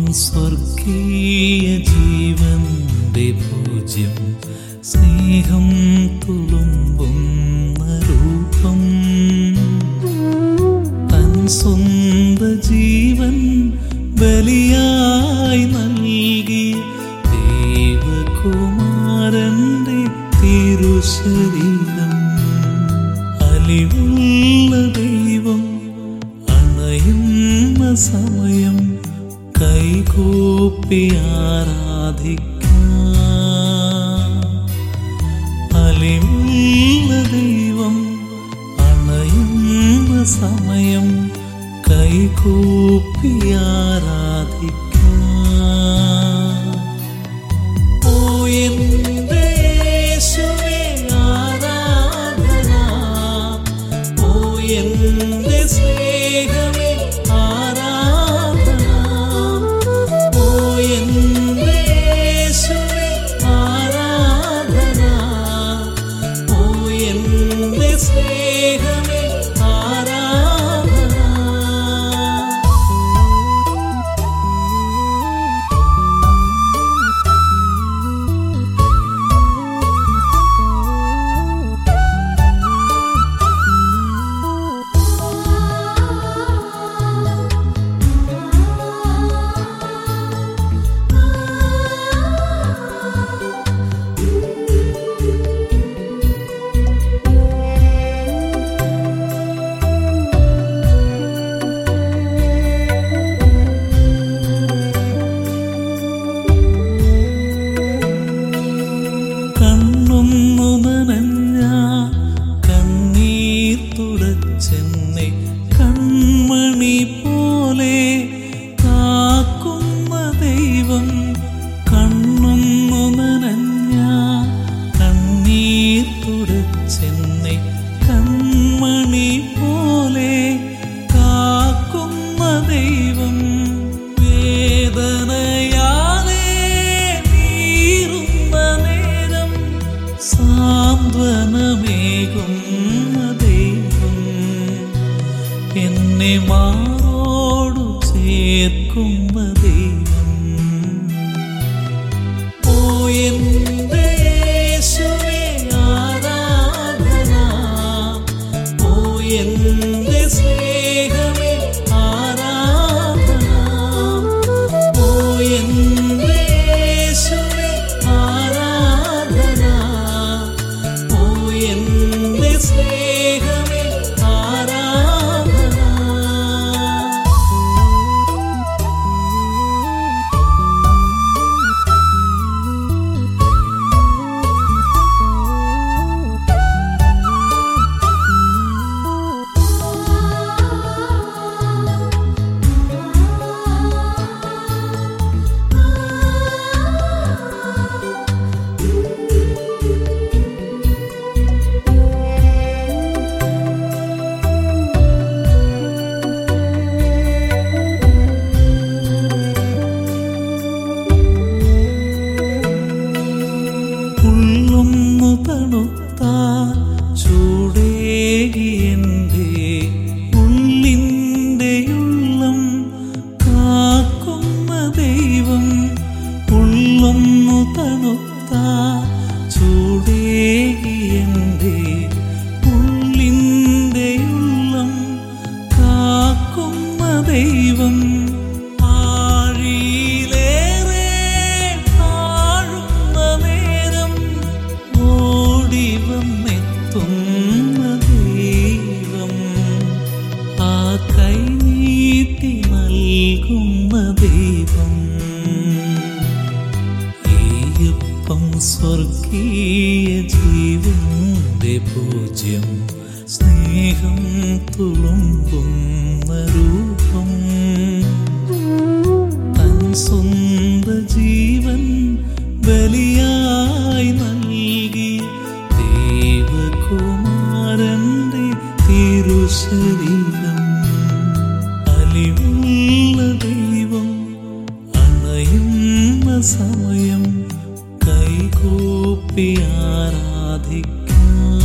സ്വർഗീയ ജീവന്റെ പൂജ്യം സ്നേഹം തുളുമ്പുന്ന രൂപം തൻ സ്വന്ത ജീവൻ ബലിയായി നൽകി ദേവകുമാരന്റെ തിരുശരീരം അലിവുള്ള ദൈവം അണയുന്ന സമയം കൈകൂപ്പി ആരാധിക്കാം അലിവുള്ള ദൈവം അണയുന്ന സമയം കൈകൂപ്പി ആരാധിക്കാം ഓ എന്റെ യേശുവേ ആരാധന ഓ എന്റെ സ്നേഹമേ ആരാധന ഓ എന്റെ യേശുവേ ആരാധന ഓ എന്റെ സ്നേഹമേ ആരാധന കണ്ണൊന്നു നനഞ്ഞ കണ്ണീർ തുടച്ചെന്നെ കൺമണി പോലെ കാക്കുന്ന ദൈവം കണ്ണൊന്നു നനഞ്ഞ കണ്ണീർ തുടച്ചെന്നെ കൺമണി പോലെ കാക്കുന്ന ദൈവം വേദനയാലേ നീറുന്ന നേരം സാന്ത്വനമേകുന്ന ദൈവം എന്നെ മാറോടു ചേർക്കുന്ന ദൈവം ഓ എന്റെ യേശുവേ ആരാധന ഓ എന്റെ സ്നേഹമേ ആരാധന ഓ എന്റെ യേശുവേ ആരാധന ഓ എന്റെ സ്നേഹമേ ആരാധന ഉള്ളൊന്നു തണുത്താൽ ചൂടേകി എൻ്റെ ഉള്ളിൻ്റെ ഉള്ളം കാക്കുന്ന ദൈവം ഉള്ളൊന്നു തണുത്താൽ ചൂടേകി എൻ്റെ ഉള്ളിൻ്റെ ഉള്ളം കാക്കുന്ന ദൈവം ആഴിയിലേറെ താഴുന്ന നേരം ഓടി വന്നെത്തുന്ന ദൈവം ആ കൈനീട്ടി നൽകുന്ന ദൈവം ഈയപ്പം സ്വർഗീയ ജീവന്റെ പൂജ്യം സ്നേഹം തുളുമ്പുന്ന രൂപം തൻ സ്വന്ത ജീവൻ ബലിയായി നൽകി ദേവകുമാരന്റെ തിരുശരീരം അലിവുള്ള ദൈവം അണയുന്ന സമയം കൈകൂപ്പി ആരാധിക്കാം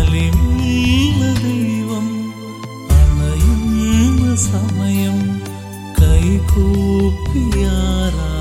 അലിവുള്ള ദൈവം അണയുന്ന സമയം കൂപ്പിയാറാ